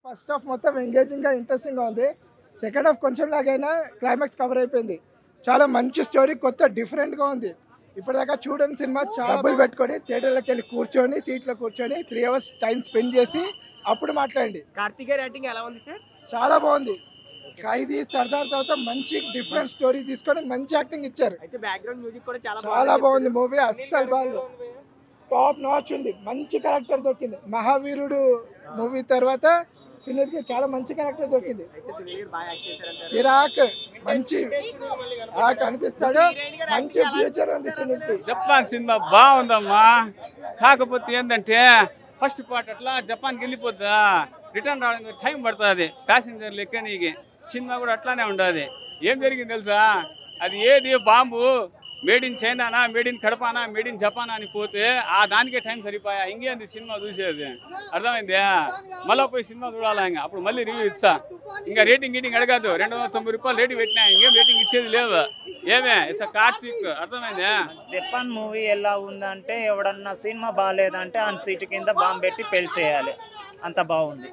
first half మొత్తం ఎంగేజింగ్గా ఇంట్రెస్టింగ్గా ఉంది సెకండ్ హాఫ్ కొంచెం లాగైనా క్లైమాక్స్ కవర్ అయిపోయింది చాలా మంచి స్టోరీ కొత్త డిఫరెంట్గా ఉంది ఇప్పటిదాకా చూడని సినిమా చాలా డబ్బులు పెట్టుకొని థియేటర్లోకి వెళ్ళి కూర్చొని సీట్లో కూర్చొని త్రీ అవర్స్ టైం స్పెండ్ చేసి అప్పుడు మాట్లాడండి కార్తిక్ గారి యాక్టింగ్ ఎలా ఉంది సార్ చాలా బాగుంది ఖైదీ సర్దార్ తర్వాత మంచి డిఫరెంట్ స్టోరీ తీసుకొని మంచి యాక్టింగ్ ఇచ్చారు అయితే బ్యాక్గ్రౌండ్ మ్యూజిక్ కూడా చాలా చాలా బాగుంది మూవీ అస్సలు బాగుంది టాప్ నాచ్ ఉంది మంచి క్యారెక్టర్ దొరికింది మహావీరుడు మూవీ తర్వాత సునీల్కి చాలా మంచి క్యారెక్టర్ దొరికింది అయితే సునీల్ గారు బాగా యాక్ట్ చేశారంటారు కిరాక్ మంచి ఆ కనిపిస్తాడు మంచి ఫ్యూచర్ ఉంది సునీల్కి జపాన్ సినిమా బాగుందమ్మా కాకపోతే ఏంటంటే ఫస్ట్ పార్ట్ అట్లా జపాన్కి వెళ్ళిపోద్దా రిటర్న్ రావడానికి టైం పడుతుంది ప్యాసింజర్లు ఎక్కనీకి సినిమా కూడా అట్లానే ఉండదు ఏం జరిగింది తెలుసా అది ఏది బాంబు మేడ్ ఇన్ చైనానా మేడ్ ఇన్ కడపానా మేడ్ ఇన్ జపానా అని పోతే ఆ దానికే టైం సరిపోయా ఇంకేంది సినిమా చూసేది అర్థమైందా మళ్ళీ పోయి సినిమా చూడాలా ఇంకా అప్పుడు మళ్ళీ రివ్యూ ఇచ్చా ఇంకా రేటింగ్ గీటింగ్ అడగదు రెండు వందల తొంభై రూపాయలు రేటింగ్ పెట్టినా ఇంకేం రేటింగ్ ఇచ్చేది లేదు ఏమే ఇట్స్ కార్తీక్ అర్థమైందా జపాన్ మూవీ ఎలా ఉందంటే ఎవడన్నా సినిమా బాగాలేదంటే ఆ సీటు కింద బాంబు పెట్టి పెళ్చేయాలి అంత బాగుంది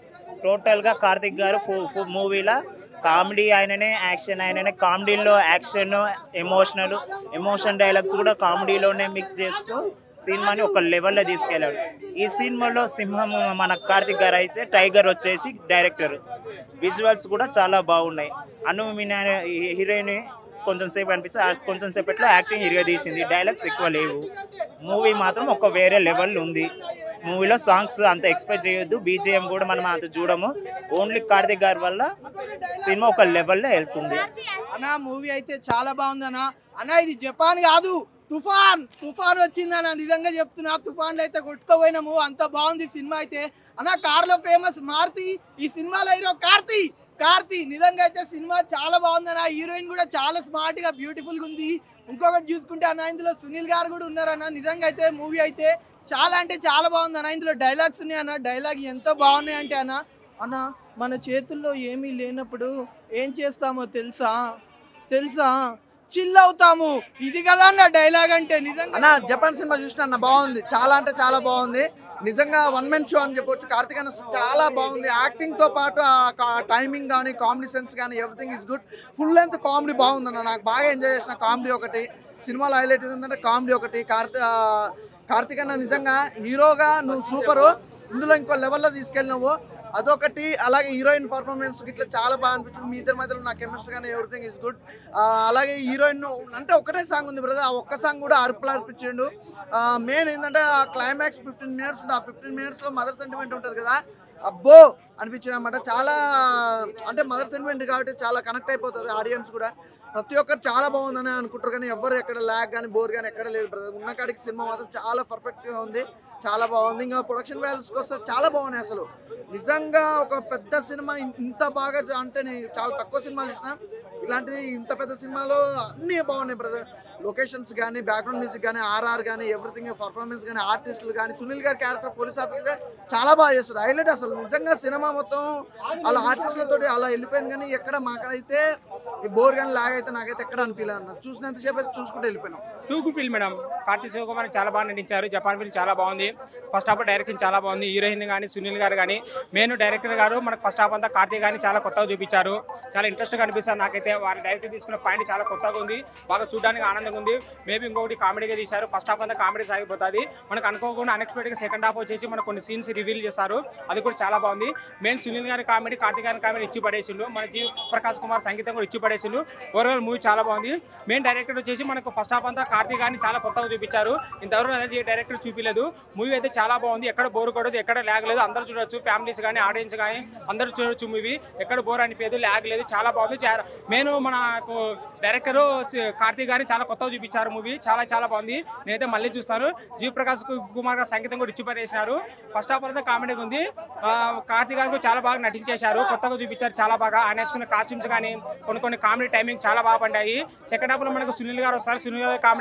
టోటల్గా కార్తిక్ గారు మూవీలో కామెడీ ఆయననే యాక్షన్ ఆయననే కామెడీలో యాక్షన్ ఎమోషనల్ ఎమోషన్ డైలాగ్స్ కూడా కామెడీలోనే మిక్స్ చేస్తూ సినిమాని ఒక లెవెల్లో తీసుకెళ్ళాడు ఈ సినిమాలో సింహం మన కార్తిక్ గారు అయితే టైగర్ వచ్చేసి డైరెక్టర్ విజువల్స్ కూడా చాలా బాగున్నాయి అను మీనా హీరోయిన్ కొంచెం సేపు అనిపించి ఆ కొంచెం సేపట్లో యాక్టింగ్ ఇరుగా తీసింది డైలాగ్స్ ఎక్కువ లేవు మూవీ మాత్రం ఒక వేరే లెవెల్ ఉంది మూవీలో సాంగ్స్ అంత ఎక్స్పెక్ట్ చేయొద్దు బీజిఎం కూడా మనం అంత చూడము ఓన్లీ కార్తిక్ గారి వల్ల సినిమా ఒక లెవెల్లో వెళ్తుంది అన్న మూవీ అయితే చాలా బాగుంది అన్న అన్న ఇది జపాన్ కాదు తుఫాన్ తుఫాన్ వచ్చిందన్న నిజంగా చెప్తున్నా తుఫాన్లో అయితే కొట్టుకోపోయినాము అంత బాగుంది సినిమా అయితే అన్న కార్లో ఫేమస్ మారుతి ఈ సినిమాలో హీరో కార్తీ కార్తీ నిజంగా అయితే సినిమా చాలా బాగుందన్న హీరోయిన్ కూడా చాలా స్మార్ట్ గా బ్యూటిఫుల్ గా ఉంది ఇంకొకటి చూసుకుంటే అన్న ఇందులో సునీల్ గారు కూడా ఉన్నారన్న నిజంగా అయితే మూవీ అయితే చాలా అంటే చాలా బాగుంది అన్న ఇందులో డైలాగ్స్ ఉన్నాయి అన్న డైలాగ్ ఎంత బాగున్నాయి అంటే అన్న అన్న మన చేతుల్లో ఏమీ లేనప్పుడు ఏం చేస్తామో తెలుసా తెలుసా చిల్ అవుతాము ఇది కదా అన్న డైలాగ్ అంటే నిజంగా అన్న జపాన్ సినిమా చూసిన అన్న బాగుంది చాలా అంటే చాలా బాగుంది నిజంగా వన్ మెన్ షో అని చెప్పొచ్చు కార్తిక్ అన్న చాలా బాగుంది యాక్టింగ్ తో పాటు ఆ టైమింగ్ కానీ కామెడీ సెన్స్ కానీ everything is good full length comedy బాగుందన్న నాకు బాగా ఎంజాయ్ చేసిన కామెడీ ఒకటి సినిమాలో హైలైట్ ఏంటంటే కామెడీ ఒకటి కార్తీ కార్తిక్ అన్న నిజంగా హీరోగా నువ్వు సూపరు ఇందులో ఇంకో లెవెల్లో తీసుకెళ్ళినావు అదొకటి అలాగే హీరోయిన్ పర్ఫార్మెన్స్ ఇట్లా చాలా బాగా అనిపించింది మీ ఇద్దరి మధ్యలో నా కెమిస్ట్రీ కానీ ఎవ్రీథింగ్ ఇస్ గుడ్ అలాగే హీరోయిన్ అంటే ఒకటే సాంగ్ ఉంది బ్రదర్ ఆ ఒక్క సాంగ్ కూడా అరుపులు అర్పించిండు మెయిన్ ఏంటంటే ఆ క్లైమాక్స్ ఫిఫ్టీన్ మినిట్స్ ఉంది ఆ ఫిఫ్టీన్ మినిట్స్లో మదర్ సెంటిమెంట్ ఉంటుంది కదా అబ్బో అనిపించింది అనమాట చాలా అంటే మదర్ సెంటిమెంట్ కాబట్టి చాలా కనెక్ట్ అయిపోతుంది ఆడియన్స్ కూడా ప్రతి ఒక్కరు చాలా బాగుందని అనుకుంటారు కానీ ఎవరు ఎక్కడ ల్యాగ్ కానీ బోర్ కానీ ఎక్కడ లేదు బ్రదర్ ఉన్న కాడికి సినిమా మాత్రం చాలా పర్ఫెక్ట్గా ఉంది చాలా బాగుంది ఇంకా ప్రొడక్షన్ వాల్యూస్కి వస్తే చాలా బాగున్నాయి అసలు నిజంగా ఒక పెద్ద సినిమా ఇన్- ఇంత బాగా చ- అంటే నేను చాలా తక్కువ సినిమాలు చూసిన ఇలాంటివి ఇంత పెద్ద సినిమాలో అన్నీ బాగున్నాయి బ్రదర్ లొకేషన్స్ కానీ బ్యాక్గ్రౌండ్ మ్యూజిక్ కానీ ఆర్ఆర్ కానీ ఎవ్రీథింగ్ పర్ఫార్మెన్స్ కానీ ఆర్టిస్టులు కానీ సునీల్ గారి క్యారెక్టర్ పోలీస్ ఆఫీసర్ చాలా బాగా చేస్తారు హైలైట్ అసలు నిజంగా సినిమా మొత్తం అలా ఆర్టిస్టులతో అలా వెళ్ళిపోయింది కానీ ఎక్కడ మాకైతే ఈ బోర్ కానీ లాగ్ అయితే నాకైతే ఎక్కడ అనిపించలేదు అన్న చూసినంతసేపు అయితే చూసుకుంటూ వెళ్ళిపోయినాం too good film madam Karthik Sivakumar చాలా బాగా నటించారు జపాన్ ఫిల్మ్ చాలా బాగుంది ఫస్ట్ హాఫ్ డైరెక్షన్ చాలా బాగుంది హీరోయిన్ కానీ సునీల్ గారు కానీ మెయిన్ డైరెక్టర్ గారు మనకు ఫస్ట్ హాఫ్ అంతా కార్తీక్ గారిని చాలా కొత్తగా చూపించారు చాలా ఇంట్రెస్ట్గా అనిపిస్తారు నాకైతే వారి డైరెక్టర్ తీసుకున్న పాయింట్ చాలా కొత్తగా ఉంది బాగా చూడడానికి ఆనందంగా ఉంది మేబీ ఇంకొకటి కామెడీగా తీశారు ఫస్ట్ హాఫ్ అంతా కామెడీ సాగిపోతుంది మనకు అనుకోకుండా అన్ఎక్స్పెక్టెడ్గా సెకండ్ హాఫ్ వచ్చేసి మనకు కొన్ని సీన్స్ రివీల్ చేస్తారు అది కూడా చాలా బాగుంది మెయిన్ సునీల్ గారి కామెడీ కార్తీక్ గారి కామెడీ ఇచ్చి పడేసిండు మన జీ ప్రకాష్ కుమార్ సంగీతం కూడా ఇచ్చి పడేసిండు ఓవరాల్ మూవీ చాలా బాగుంది మెయిన్ డైరెక్టర్ వచ్చేసి మనకు ఫస్ట్ హాఫ్ అంతా కార్తీక్ గారిని చాలా కొత్తగా చూపించారు ఇంతవరకు అదే డైరెక్టర్ చూపించలేదు మూవీ అయితే చాలా బాగుంది ఎక్కడ బోర్ కొడదు ఎక్కడ ల్యాగ్ లేదు అందరూ చూడొచ్చు ఫ్యామిలీస్ కానీ ఆడియన్స్ కానీ అందరూ చూడొచ్చు మూవీ ఎక్కడ బోర్ అనిపించదు ల్యాగ్ లేదు చాలా బాగుంది మెయిన్ మనకు డైరెక్టర్ కార్తీక్ గారిని చాలా కొత్తగా చూపించారు మూవీ చాలా చాలా బాగుంది నేనైతే మళ్ళీ చూస్తాను జీవ్ ప్రకాష్ కు- కుమార్ గారు సంగీతం కూడా ఇచ్చి పడేసినారు ఫస్ట్ హాఫ్ అంతా కామెడీగా ఉంది ఆ, కార్తీక్ గారు కూడా చాలా బాగా నటించేశారు కొత్తగా చూపించారు చాలా బాగా ఆయన వేసుకున్న కాస్ట్యూమ్స్ కానీ కొన్ని కొన్ని కామెడీ టైమింగ్ చాలా బాగా పడ్డాయి సెకండ్ హాఫ్ లో మనకు సునీల్ గారు వస్తారు సునీల్ గారి కామెడీ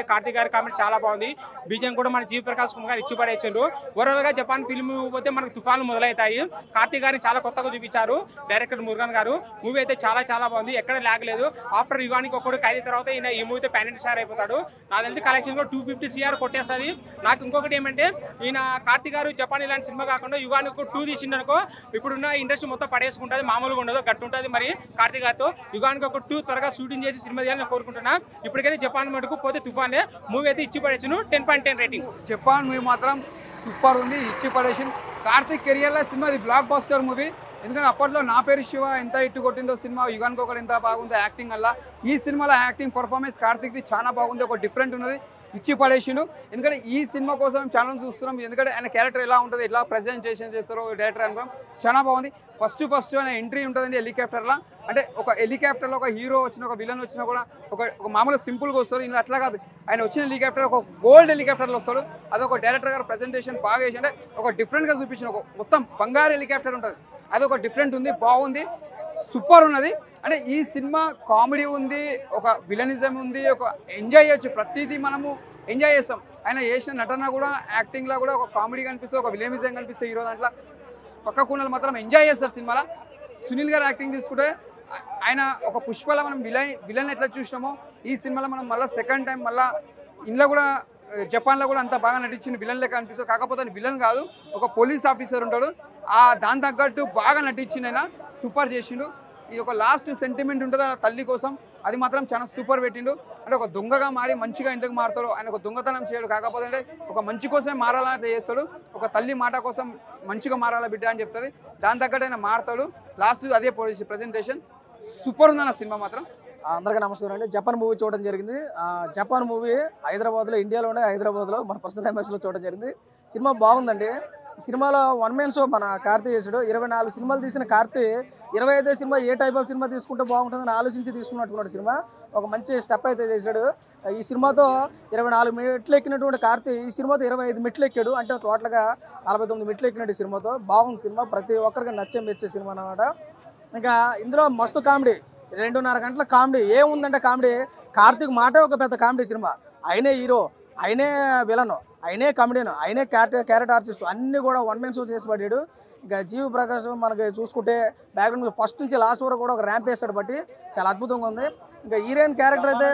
కార్తీక్ గారి కామెడీ చాలా బాగుంది బీజం కూడా మన జీవి ప్రకాష్ కుమార్ గారు ఇచ్చి పడేసిండు ఓవరాల్ గా జపాన్ ఫిల్మ్ పోతే మనకు తుఫాన్లు మొదలవుతాయి కార్తీక్ గారిని చాలా కొత్తగా చూపించారు డైరెక్టర్ మురుగన్ గారు మూవీ అయితే చాలా చాలా బాగుంది ఎక్కడ లాగలేదు ఆఫ్టర్ యుగానికి ఒక్కడు ఖైదీ తర్వాత ఈయన ఈ మూవీతో ప్యానెంట్ స్టార్ అయిపోతాడు నాకు తెలిసి కలెక్షన్ కూడా టూ ఫిఫ్టీ సిఆర్ కొట్టేస్తుంది నాకు ఇంకొకటి ఏమంటే ఈయన కార్తీక్ గారు జపాన్ ఇలాంటి సినిమా కాకుండా యుగానికి ఒక టూ తీసిండు అనుకో ఇప్పుడున్న ఇండస్ట్రీ మొత్తం పడేసుకుంటుంది మామూలుగా ఉండదు గట్టు ఉంటుంది మరి కార్తీక్ గారితో యుగానికి ఒక టూ త్వరగా షూటింగ్ చేసి సినిమా చేయాలని కోరుకుంటున్నా ఇప్పటికైతే జపాన్ మటుకు పోతే తుఫానే మూవీ అయితే ఇచ్చి పడేసాను ten point ten rating Japan movie మాత్రం సూపర్ ఉంది ఇచ్చి పడేసింది కార్తిక్ కెరియర్లో సినిమా ఇది బ్లాక్ బాస్టర్ మూవీ ఎందుకంటే అప్పట్లో నా పేరు శివ ఎంత ఇట్టు కొట్టిందో సినిమా యుగానికి ఒకటి ఎంత బాగుందో యాక్టింగ్ వల్ల ఈ సినిమాలో యాక్టింగ్ పర్ఫార్మెన్స్ కార్తిక్ది చాలా బాగుంది ఒక డిఫరెంట్ ఉన్నది ఇచ్చి పడేసిండు ఎందుకంటే ఈ సినిమా కోసం చాలా చూస్తున్నాం ఎందుకంటే ఆయన క్యారెక్టర్ ఎలా ఉంటుంది ఎలా ప్రజెంటేషన్ చేస్తారో డైరెక్టర్ అనుకోవడం చాలా బాగుంది ఫస్ట్ ఫస్ట్ ఆయన ఎంట్రీ ఉంటుందండి హెలికాప్టర్లో అంటే ఒక హెలికాప్టర్లో ఒక హీరో వచ్చిన ఒక విలన్ వచ్చినా కూడా ఒక ఒక మామూలు సింపుల్గా వస్తారు ఇలా అట్లా కాదు ఆయన వచ్చిన హెలికాప్టర్ ఒక గోల్డ్ హెలికాప్టర్లో వస్తాడు అది ఒక డైరెక్టర్ గారు ప్రజెంటేషన్ బాగా చేసి అంటే ఒక డిఫరెంట్గా చూపించిన ఒక మొత్తం బంగారు హెలికాప్టర్ ఉంటుంది అది ఒక డిఫరెంట్ ఉంది బాగుంది సూపర్ ఉన్నది అంటే ఈ సినిమా కామెడీ ఉంది ఒక విలనిజం ఉంది ఒక ఎంజాయ్ చేయొచ్చు ప్రతిదీ మనము ఎంజాయ్ చేస్తాం ఆయన చేసిన నటన కూడా యాక్టింగ్లో కూడా ఒక కామెడీ కనిపిస్తుంది ఒక విలనిజం కనిపిస్తుంది హీరో దాంట్లో పక్క కూనలు మాత్రం ఎంజాయ్ చేస్తారు సినిమాలో సునీల్ గారు యాక్టింగ్ తీసుకుంటే ఆ- ఆయన ఒక పుష్పలో మనం విలన్ విలన్ ఎట్లా చూసినామో ఈ సినిమాలో మనం మళ్ళీ సెకండ్ టైం మళ్ళీ ఇంట్లో కూడా ఆ, జపాన్లో కూడా అంత బాగా నటించిన విలన్ లెక్క అనిపిస్తుంది కాకపోతే ఆయన విలన్ కాదు ఒక పోలీస్ ఆఫీసర్ ఉంటాడు ఆ దాని తగ్గట్టు బాగా నటించిన ఆయన సూపర్ చేసిండు ఈ ఒక లాస్ట్ సెంటిమెంట్ ఉంటుంది ఆ తల్లి కోసం అది మాత్రం చాలా సూపర్ పెట్టిండు అంటే ఒక దొంగగా మారి మంచిగా ఎందుకు మారుతాడు ఆయన ఒక దొంగతనం చేయడు కాకపోతే అంటే ఒక మంచి కోసమే మారాలని అయితే చేస్తాడు ఒక తల్లి మాట కోసం మంచిగా మారాల బిడ్డ అని చెప్తుంది దాని తగ్గట్టు ఆయన మారుతాడు లాస్ట్ అదే పోలీస్ ప్రజెంటేషన్ సూపర్ ఉందన్న సినిమా మాత్రం అందరికీ నమస్కారం అండి జపాన్ మూవీ చూడడం జరిగింది ఆ, జపాన్ మూవీ హైదరాబాద్లో ఇండియాలోనే హైదరాబాద్లో మన ప్రస్తుత ఎంఎస్లో చూడడం జరిగింది సినిమా బాగుందండి ఈ సినిమాలో వన్ మ్యాన్ షో మన కార్తీ చేసాడు ఇరవై నాలుగు సినిమాలు తీసిన కార్తీ ఇరవై ఐదో సినిమా ఏ టైప్ ఆఫ్ సినిమా తీసుకుంటే బాగుంటుందని ఆలోచించి తీసుకున్నట్టున్నాడు సినిమా ఒక మంచి స్టెప్ అయితే చేశాడు ఈ సినిమాతో ఇరవై నాలుగు మెట్లు ఎక్కినటువంటి కార్తీ ఈ సినిమాతో ఇరవై ఐదు మెట్లు ఎక్కాడు అంటే టోటల్గా నలభై తొమ్మిది మెట్లు ఎక్కినట్టు ఈ సినిమాతో బాగుంది సినిమా ప్రతి ఒక్కరికి నచ్చే మెచ్చే సినిమా అన్నమాట ఇంకా ఇందులో మస్తు కామెడీ రెండున్నర గంటల కామెడీ ఏముందంటే కామెడీ కార్తీక్ మాట ఒక పెద్ద కామెడీ సినిమా ఆయనే హీరో ఆయనే విలన్ ఆయనే కమెడియన్ ఆయనే క్యారెక్టర్ క్యారెక్టర్ ఆర్టిస్ట్ అన్నీ కూడా వన్ మెన్ షో చేసి పడ్డాడు ఇంకా జీవి ప్రకాష్ మనకి చూసుకుంటే బ్యాక్గ్రౌండ్ ఫస్ట్ నుంచి లాస్ట్ వరకు కూడా ఒక ర్యాంప్ వేస్తాడు బట్టి చాలా అద్భుతంగా ఉంది ఇంకా హీరోయిన్ క్యారెక్టర్ అయితే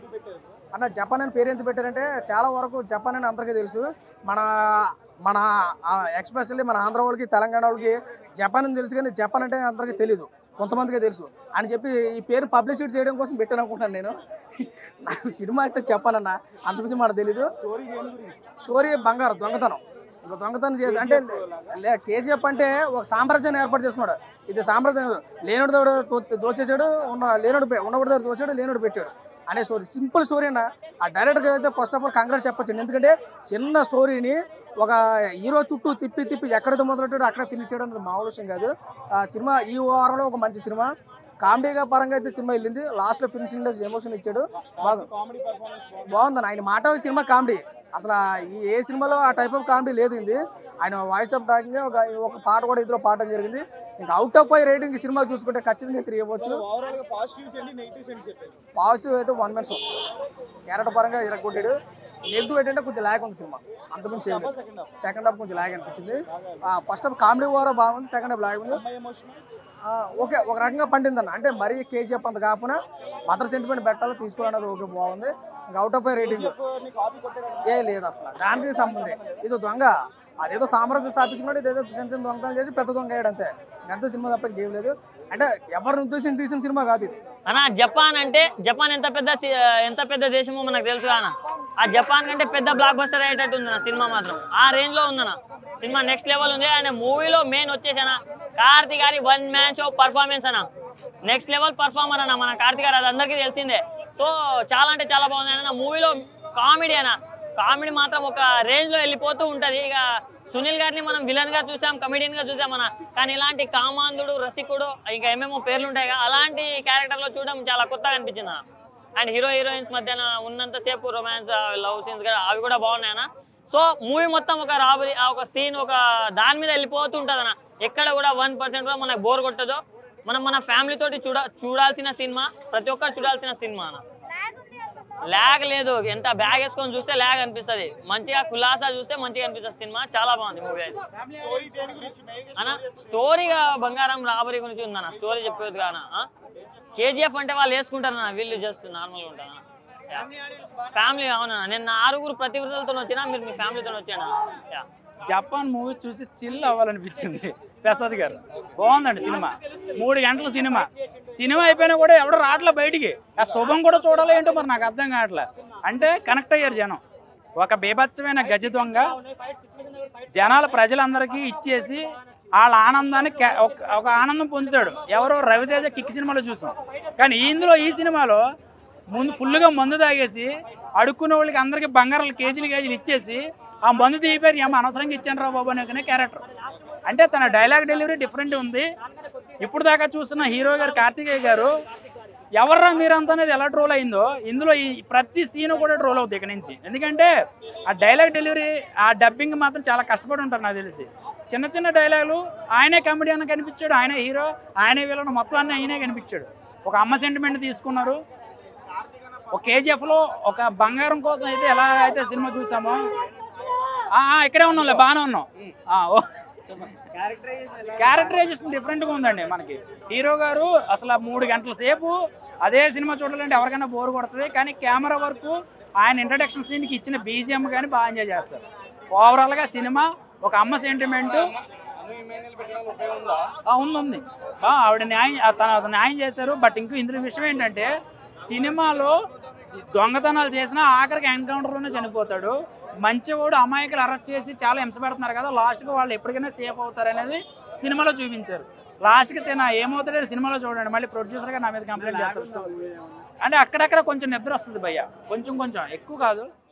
అన్న జపాన్ అని పేరు ఎందుకు పెట్టారంటే చాలా వరకు జపాన్ అని అందరికీ తెలుసు మన మన ఎక్స్పెషల్లీ మన ఆంధ్ర వాళ్ళకి తెలంగాణ వాళ్ళకి జపాన్ అని తెలుసు కానీ జపాన్ అంటే అందరికీ తెలియదు కొంతమందికే తెలుసు అని చెప్పి ఈ పేరు పబ్లిసిటీ చేయడం కోసం పెట్టాను అనుకుంటాను నేను నాకు సినిమా అయితే చెప్పానన్న అంతకుమించి మనకు తెలీదు స్టోరీ బంగారు దొంగతనం ఒక దొంగతనం చేసి అంటే లే కేజీఎఫ్ అంటే ఒక సామ్రాజ్యాన్ని ఏర్పాటు చేసుకున్నాడు ఇది సామ్రాజ్యం లేనుడి దగ్గర దో- దోచేసాడు ఉన్న లేనుడు పె- ఉన్నవాడి దగ్గర దోచాడు లేనుడు పెట్టాడు అనే స్టోరీ సింపుల్ స్టోరీ అన్న ఆ డైరెక్టర్కి అయితే ఫస్ట్ ఆఫ్ ఆల్ కంగ్రాట్ చెప్పొచ్చు ఎందుకంటే చిన్న స్టోరీని ఒక హీరో చుట్టూ తిప్పి తిప్పి ఎక్కడైతే మొదలెట్టాడో అక్కడ ఫినిష్ చేయడం అనేది మామూలు విషయం కాదు ఆ సినిమా ఈ వారంలో ఒక మంచి సినిమా కామెడీగా పరంగా అయితే సినిమా వెళ్ళింది లాస్ట్లో ఫినిషింగ్లో ఎమోషన్ ఇచ్చాడు బాగా బాగుందన్న ఆయన మాట సినిమా కామెడీ అసలు ఆ ఈ ఏ సినిమాలో ఆ టైప్ ఆఫ్ కామెడీ లేదు ఇది ఆయన వాయిస్ ఆఫ్ టాకింగ్ ఒక ఒక పాట కూడా ఇద్దరు పాడడం జరిగింది ఇంకా అవుట్ ఆఫ్ ఫైవ్ రేటింగ్ ఈ సినిమా చూసుకుంటే ఖచ్చితంగా త్రీ ఇవ్వచ్చు పాజిటివ్ అయితే వన్ మెన్ షో క్యారెక్టర్ పరంగా ఇరగొట్టాడు నెగిటివ్ ఏంటంటే కొంచెం ల్యాగ్ ఉంది సినిమా అంతకుమించి సెకండ్ హాఫ్ కొంచెం ల్యాగ్ అనిపించింది ఫస్ట్ హాఫ్ కామెడీ ఓవర్ బాగుంది సెకండ్ హాఫ్ ల్యాగ్ ఉంది ఆ, ఓకే ఒక రకంగా పండిందన్న అంటే మరీ కేజీఎఫ్ అంత కాకుండా మదర్ సెంటిమెంట్ పెట్టాలో తీసుకోవాలన్నది ఓకే బాగుంది ఇంకా అవుట్ ఆఫ్ ఫైవ్ రేటింగ్ ఏ లేదు అసలు దానికి సంబంధం ఇది దొంగ అదేదో సామ్రాజ్యం స్థాపించుకున్నాడు ఇదేదో చిన్న చిన్న దొంగతనం చేసి పెద్ద దొంగ అయ్యాడు అంతే అంతే సినిమా తప్ప ఇంకేం లేదు అంటే ఎవరిని ఉద్దేశించి తీసిన సినిమా కాదు ఇది అన్న జపాన్ అంటే జపాన్ ఎంత పెద్ద సి- ఎంత పెద్ద దేశమో మనకు తెలుసు అన్న ఆ జపాన్ కంటే పెద్ద బ్లాక్ బస్టర్ అయ్యేటట్టు ఉంది సినిమా మాత్రం ఆ రేంజ్ లో ఉందన్న సినిమా నెక్స్ట్ లెవెల్ ఉంది అండ్ మూవీలో మెయిన్ వచ్చేసన Karthi garu one man show performance అన్న నెక్స్ట్ లెవెల్ పర్ఫార్మర్ అన్న మన కార్తీ గారు అది అందరికీ తెలిసిందే సో చాలా అంటే చాలా బాగుంది అన్న మూవీలో కామెడీ అన్న కామెడీ మాత్రం ఒక రేంజ్ లో వెళ్ళిపోతూ ఉంటది ఇక సునీల్ గారిని మనం విలన్ గా చూసాం కమెడియన్ గా చూసాం మన కానీ ఇలాంటి కామాంధుడు రసికుడు ఇంకా ఏమేమో పేర్లు ఉంటాయి కదా అలాంటి క్యారెక్టర్ లో చూడడం చాలా కొత్తగా అనిపించింది అన్న అండ్ హీరో హీరోయిన్స్ మధ్యన ఉన్నంతసేపు రొమాన్స్ లవ్ సీన్స్ కూడా అవి కూడా బాగున్నాయన్న సో మూవీ మొత్తం ఒక రాబరీ ఒక సీన్ ఒక దాని మీద వెళ్ళిపోతూ ఉంటుంది అన్న ఎక్కడ కూడా వన్ పర్సెంట్ కూడా మనకు బోర్ కొట్టదు మనం మన ఫ్యామిలీ తోటి చూడ చూడాల్సిన సినిమా ప్రతి ఒక్కరు చూడాల్సిన సినిమా అన్న ల్యాగ్ లేదు ఎంత బ్యాగ్ వేసుకొని చూస్తే ల్యాగ్ అనిపిస్తుంది మంచిగా కులాసా చూస్తే మంచిగా అనిపిస్తుంది సినిమా చాలా బాగుంది మూవీ అయితే అన్న స్టోరీగా బంగారం రాబరీ గురించి ఉందన్న స్టోరీ చెప్పేది కానా కేజీఎఫ్ అంటే వాళ్ళు వేసుకుంటారు అన్న వీళ్ళు జస్ట్ నార్మల్గా ఉంటాను ఫ్యామిలీ అవునా నేను నా ఆరుగురు ప్రతివృతలతో వచ్చినా మీరు మీ ఫ్యామిలీతో వచ్చానా యా జపాన్ మూవీ చూసి చిల్ అవ్వాలనిపించింది ప్రసాద్ గారు బాగుందండి సినిమా మూడు గంటల సినిమా సినిమా అయిపోయినా కూడా ఎవడో రావట్లే బయటికి ఆ శుభం కూడా చూడాలి ఏంటో మరి నాకు అర్థం కావట్లే అంటే కనెక్ట్ అయ్యారు జనం ఒక బీభత్సమైన గజ దొంగ జనాల ప్రజలందరికీ ఇచ్చేసి వాళ్ళ ఆనందాన్ని కే- ఒక- ఒక ఆనందం పొందుతాడు ఎవరో రవితేజ కిక్ సినిమాలో చూసాం కానీ ఇందులో ఈ సినిమాలో ముందు ఫుల్గా మందు తాగేసి అడుక్కునే వాళ్ళకి అందరికీ బంగారాలు కేజీలు కేజీలు ఇచ్చేసి ఆ మందు తీయిపోయి ఏమో అనవసరంగా ఇచ్చాను రా బాబు అనే క్యారెక్టర్ అంటే తన డైలాగ్ డెలివరీ డిఫరెంట్ ఉంది ఇప్పుడు దాకా చూసిన హీరో గారు కార్తికేయ గారు ఎవర్రా మీరంతా అనేది ఎలా ట్రోల్ అయిందో ఇందులో ఈ ప్రతి సీన్ కూడా ట్రోల్ అవుతుంది ఇక్కడ నుంచి ఎందుకంటే ఆ డైలాగ్ డెలివరీ ఆ డబ్బింగ్ మాత్రం చాలా కష్టపడి ఉంటారు నాకు తెలిసి చిన్న చిన్న డైలాగులు ఆయనే కామెడీ అన్న కనిపించాడు ఆయనే హీరో ఆయనే విలన్ మొత్తం అన్నీ ఆయనే కనిపించాడు ఒక అమ్మ సెంటిమెంట్ తీసుకున్నారు ఒక కేజీఎఫ్లో ఒక బంగారం కోసం అయితే ఎలా అయితే సినిమా చూసామో ఆ, ఆ, ఇక్కడే ఉన్నాంలే బాగానే ఉన్నాం ఆ, ఓ క్యారెక్టరైజేషన్ డిఫరెంట్గా ఉందండి మనకి హీరో గారు అసలు ఆ మూడు గంటల సేపు అదే సినిమా చూడాలంటే ఎవరికైనా బోర్ కొడుతుంది కానీ కెమెరా వరకు ఆయన ఇంట్రడక్షన్ సీన్కి ఇచ్చిన బీజిఎం కానీ బాగా ఎంజాయ్ చేస్తారు ఓవరాల్గా సినిమా ఒక అమ్మ సెంటిమెంట్ ఉంది ఉంది ఆ, ఆవిడ న్యాయం ఆ, తన తన న్యాయం చేశారు బట్ ఇంకో ఇందులో విషయం ఏంటంటే సినిమాలో దొంగతనాలు చేసినా ఆఖరికి ఎన్కౌంటర్లోనే చనిపోతాడు మంచివాడు అమాయకులు అరెస్ట్ చేసి చాలా హింస పెడుతున్నారు కదా లాస్ట్కి వాళ్ళు ఎప్పటికైనా సేఫ్ అవుతారు అనేది సినిమాలో చూపించారు లాస్ట్కి తిన ఏమవుతాడో సినిమాలో చూడండి మళ్ళీ ప్రొడ్యూసర్గా నా మీద కంప్లైంట్ చేస్తారు అంటే అక్కడక్కడ కొంచెం నిద్ర వస్తుంది భయ్య కొంచెం కొంచెం ఎక్కువ కాదు